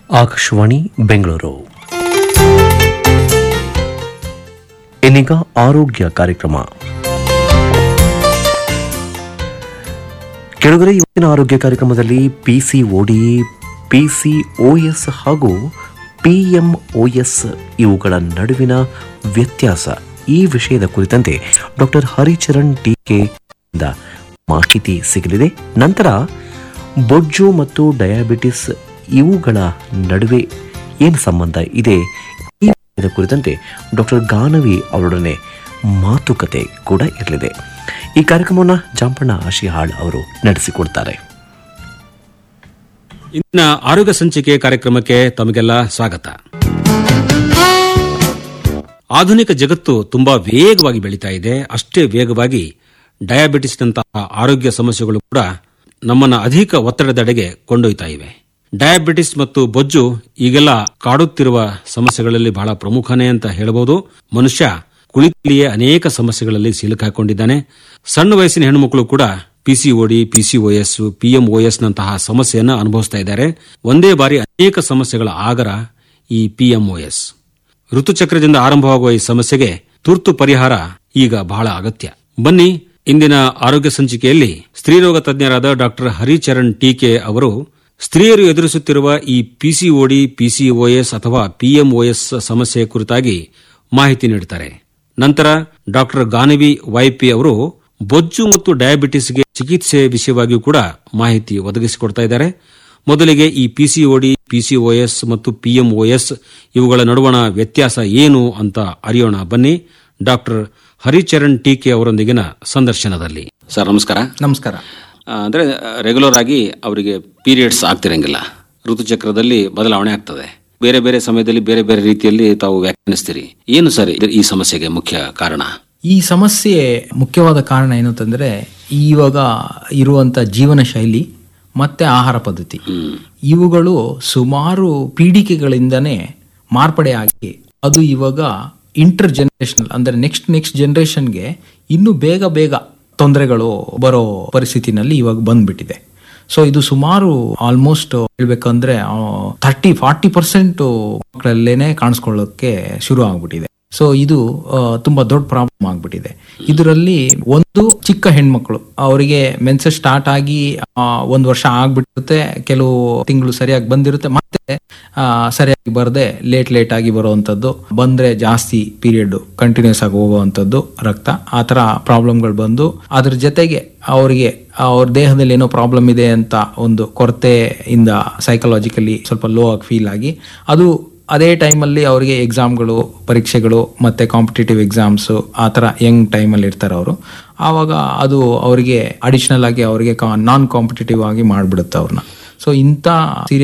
ಆಕಾಶವಾಣಿ ಬೆಂಗಳೂರು ಇನ್ನೀಗ ಆರೋಗ್ಯ ಕಾರ್ಯಕ್ರಮ ಕೆಳಗರೆ ಇವತ್ತಿನ ಆರೋಗ್ಯ ಕಾರ್ಯಕ್ರಮದಲ್ಲಿ ಪಿಸಿಒಡಿ ಪಿಸಿಒಎಸ್ ಹಾಗೂ ಪಿಎಂಒಎಸ್ ಇವುಗಳ ನಡುವಿನ ವ್ಯತ್ಯಾಸ ಈ ವಿಷಯದ ಕುರಿತಂತೆ ಡಾಕ್ಟರ್ ಹರಿಚರಣ್ ಟಿಕೆ ಇಂದ ಮಾಹಿತಿ ಸಿಗಲಿದೆ ನಂತರ ಬೊಜ್ಜು ಮತ್ತು ಡಯಾಬಿಟಿಸ್ ಇವುಗಳ ನಡುವೆ ಏನು ಸಂಬಂಧ ಇದೆ ಈ ವಿಷಯದ ಕುರಿತಂತೆ ಡಾಕ್ಟರ್ ಗಾನವಿ ಅವರೊಡನೆ ಮಾತುಕತೆ ಕೂಡ ಇರಲಿದೆ ಈ ಕಾರ್ಯಕ್ರಮವನ್ನು ಜಾಂಪಣ್ಣ ಆಶಿಹಾಳ್ ಅವರು ನಡೆಸಿಕೊಡ್ತಾರೆ ಇಂದಿನ ಆರೋಗ್ಯ ಸಂಚಿಕೆ ಕಾರ್ಯಕ್ರಮಕ್ಕೆ ತಮಗೆಲ್ಲ ಸ್ವಾಗತ ಆಧುನಿಕ ಜಗತ್ತು ತುಂಬಾ ವೇಗವಾಗಿ ಬೆಳೀತಾ ಇದೆ ಅಷ್ಟೇ ವೇಗವಾಗಿ ಡಯಾಬಿಟಿಸ್ನಂತಹ ಆರೋಗ್ಯ ಸಮಸ್ಯೆಗಳು ಕೂಡ ನಮ್ಮನ್ನ ಅಧಿಕ ಒತ್ತಡದೆಡೆಗೆ ಕೊಂಡೊಯ್ತಾ ಇವೆ ಡಯಾಬಿಟಿಸ್ ಮತ್ತು ಬೊಜ್ಜು ಈಗೆಲ್ಲ ಕಾಡುತ್ತಿರುವ ಸಮಸ್ಯೆಗಳಲ್ಲಿ ಬಹಳ ಪ್ರಮುಖನೇ ಅಂತ ಹೇಳಬಹುದು ಮನುಷ್ಯ ಕುಳಿತಲ್ಲಿಯೇ ಅನೇಕ ಸಮಸ್ಯೆಗಳಲ್ಲಿ ಸಿಲುಕಾಕೊಂಡಿದ್ದಾನೆ ಸಣ್ಣ ವಯಸ್ಸಿನ ಹೆಣ್ಣುಮಕ್ಕಳು ಕೂಡ ಪಿಸಿಒಡಿ ಪಿಸಿಒಎಸ್ ಪಿಎಂಒಎಸ್ ನಂತಹ ಸಮಸ್ಯೆಯನ್ನು ಅನುಭವಿಸ್ತಾ ಇದ್ದಾರೆ ಒಂದೇ ಬಾರಿ ಅನೇಕ ಸಮಸ್ಯೆಗಳ ಆಗರ ಈ ಪಿಎಂಒಎಸ್ ಋತುಚಕ್ರದಿಂದ ಆರಂಭವಾಗುವ ಈ ಸಮಸ್ಯೆಗೆ ತುರ್ತು ಪರಿಹಾರ ಈಗ ಬಹಳ ಅಗತ್ಯ ಬನ್ನಿ ಇಂದಿನ ಆರೋಗ್ಯ ಸಂಚಿಕೆಯಲ್ಲಿ ಸ್ತ್ರೀರೋಗ ತಜ್ಞರಾದ ಡಾಕ್ಟರ್ ಹರಿಚರಣ್ ಟೀಕೆ ಅವರು ಸ್ತ್ರೀಯರು ಎದುರಿಸುತ್ತಿರುವ ಈ ಪಿಸಿಒಡಿ ಪಿಸಿಒಎಸ್ ಅಥವಾ ಪಿಎಂಒಎಸ್ ಸಮಸ್ಯೆ ಕುರಿತಾಗಿ ಮಾಹಿತಿ ನೀಡುತ್ತಾರೆ ನಂತರ ಡಾಕ್ಟರ್ ಗಾನವಿ ವೈಪಿ ಅವರು ಬೊಜ್ಜು ಮತ್ತು ಡಯಾಬಿಟಿಸ್ಗೆ ಚಿಕಿತ್ಸೆ ವಿಷಯವಾಗಿಯೂ ಕೂಡ ಮಾಹಿತಿ ಒದಗಿಸಿಕೊಡ್ತಾ ಇದ್ದಾರೆ ಮೊದಲಿಗೆ ಈ ಪಿಸಿಒಡಿ ಪಿಸಿಒಎಸ್ ಮತ್ತು ಪಿಎಂಒಎಸ್ ಇವುಗಳ ನಡುವಣ ವ್ಯತ್ಯಾಸ ಏನು ಅಂತ ಅರಿಯೋಣ ಬನ್ನಿ ಡಾಕ್ಟರ್ ಹರಿಚರಣ್ ಟೀಕೆ ಅವರೊಂದಿಗಿನ ಸಂದರ್ಶನದಲ್ಲಿ ಸರ್ ನಮಸ್ಕಾರ ನಮಸ್ಕಾರ ಆ, ಅಂದ್ರೆ ರೆಗ್ಯುಲರ್ ಆಗಿ ಅವರಿಗೆ ಪೀರಿಯಡ್ಸ್ ಆಗ್ತಿರಂಗಿಲ್ಲ ಋತುಚಕ್ರದಲ್ಲಿ ಬದಲಾವಣೆ ಆಗ್ತದೆ ಬೇರೆ ಬೇರೆ ಸಮಯದಲ್ಲಿ ಬೇರೆ ಬೇರೆ ರೀತಿಯಲ್ಲಿ ತಾವು ವ್ಯಾಖ್ಯಾನಿಸ್ತೀರಿ ಏನು ಸರ್ ಇದು- ಈ ಸಮಸ್ಯೆಗೆ ಮುಖ್ಯ ಕಾರಣ ಈ ಸಮಸ್ಯೆ ಮುಖ್ಯವಾದ ಕಾರಣ ಏನು ಅಂತಂದ್ರೆ ಇವಾಗ ಇರುವಂತ ಜೀವನ ಶೈಲಿ ಮತ್ತೆ ಆಹಾರ ಪದ್ಧತಿ ಇವುಗಳು ಸುಮಾರು ಪೀಳಿಗೆಗಳಿಂದನೇ ಮಾರ್ಪಡೆಯಾಗಿ ಅದು ಇವಾಗ ಇಂಟರ್ ಜನರೇಷನಲ್ ಅಂದ್ರೆ ನೆಕ್ಸ್ಟ್ ನೆಕ್ಸ್ಟ್ ಜನರೇಷನ್ಗೆ ಇನ್ನೂ ಬೇಗ ಬೇಗ ತೊಂದರೆಗಳು ಬರೋ ಪರಿಸ್ಥಿತಿನಲ್ಲಿ ಇವಾಗ ಬಂದ್ಬಿಟ್ಟಿದೆ ಸೊ ಇದು ಸುಮಾರು ಆಲ್ಮೋಸ್ಟ್ ಹೇಳ್ಬೇಕಂದ್ರೆ ಥರ್ಟಿ ಫಾರ್ಟಿ ಪರ್ಸೆಂಟ್ ಮಕ್ಕಳಲ್ಲೇನೆ ಕಾಣಿಸ್ಕೊಳ್ಳೋಕೆ ಶುರು ಆಗ್ಬಿಟ್ಟಿದೆ ಸೊ ಇದು ಆ, ತುಂಬಾ ದೊಡ್ಡ ಪ್ರಾಬ್ಲಮ್ ಆಗ್ಬಿಟ್ಟಿದೆ ಇದರಲ್ಲಿ ಒಂದು ಚಿಕ್ಕ ಹೆಣ್ಮಕ್ಳು ಅವರಿಗೆ ಮೆನ್ಸಸ್ ಸ್ಟಾರ್ಟ್ ಆಗಿ ಆ, ಒಂದ್ ವರ್ಷ ಆಗ್ಬಿಟ್ಟಿರುತ್ತೆ ಕೆಲವು ತಿಂಗಳು ಸರಿಯಾಗಿ ಬಂದಿರುತ್ತೆ ಮತ್ತೆ ಆ, ಸರಿಯಾಗಿ ಬರದೆ ಲೇಟ್ ಲೇಟ್ ಆಗಿ ಬರುವಂತದ್ದು ಬಂದ್ರೆ ಜಾಸ್ತಿ ಪೀರಿಯಡ್ ಕಂಟಿನ್ಯೂಸ್ ಆಗಿ ಹೋಗುವಂತದ್ದು ರಕ್ತ ಆ ತರ ಪ್ರಾಬ್ಲಮ್ಗಳು ಬಂದು ಅದ್ರ ಜೊತೆಗೆ ಅವರಿಗೆ ಅವ್ರ ದೇಹದಲ್ಲಿ ಏನೋ ಪ್ರಾಬ್ಲಮ್ ಇದೆ ಅಂತ ಒಂದು ಕೊರತೆಯಿಂದ ಸೈಕಲಾಜಿಕಲಿ ಸ್ವಲ್ಪ ಲೋ ಆಗಿ ಫೀಲ್ ಆಗಿ ಅದು ಅದೇ ಟೈಮಲ್ಲಿ ಅವರಿಗೆ ಎಕ್ಸಾಮ್ಗಳು ಪರೀಕ್ಷೆಗಳು ಮತ್ತೆ ಕಾಂಪಿಟೇಟಿವ್ ಎಕ್ಸಾಮ್ಸ್ ಆ ಥರ ಯಂಗ್ ಟೈಮಲ್ಲಿ ಇರ್ತಾರೆ ಅವರು ಆವಾಗ ಅದು ಅವರಿಗೆ ಅಡಿಷನಲ್ ಆಗಿ ಅವರಿಗೆ ನಾನ್ ಕಾಂಪಿಟೇಟಿವ್ ಆಗಿ ಮಾಡಿಬಿಡುತ್ತೆ ಅವ್ರನ್ನ ಸೊ ಇಂಥ ಸೀರಿಯಸ್